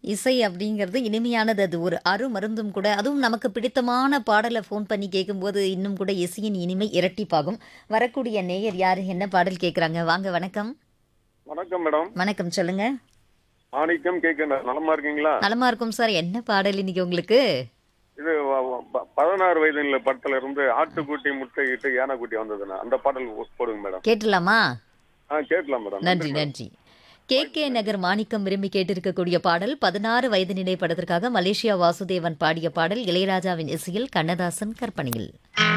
இசை அப்படிங்கிறது இனிமையானது அது ஒரு அருமருந்தும் கூட அதுவும் நமக்கு பிடித்தமான பாடலை ஃபோன் பண்ணி கேட்கும்போது இன்னும் கூட இசையின் இனிமை இரட்டிப்பாகும் வரக்கூடிய நேயர் யார் என்ன பாடல் கேட்குறாங்க வாங்க வணக்கம் வணக்கம் மேடம் வணக்கம் சொல்லுங்க மாணிக்கம் கேட்க நலமா இருக்கீங்களா நலமா இருக்கும் சார் என்ன பாடல் இன்னைக்கு உங்களுக்கு இது வ- வ- ப- பதினாறு வயதுல படத்துல இருந்து ஆட்டுக்குட்டி முட்டை இட்டு யானைக்குட்டி வந்ததுண்ணா அந்த பாடல் போடுங்க மேடம் கேட்டலாமா ஆ கேட்கலாம் மேடம் நன்றி நன்றி கே கே நகர் மாணிக்கம் விரும்பி கேட்டிருக்கக்கூடிய பாடல் பதினாறு வயது நிலை படத்திற்காக மலேசியா வாசுதேவன் பாடிய பாடல் இளையராஜாவின் இசையில் கண்ணதாசன் கற்பனையில்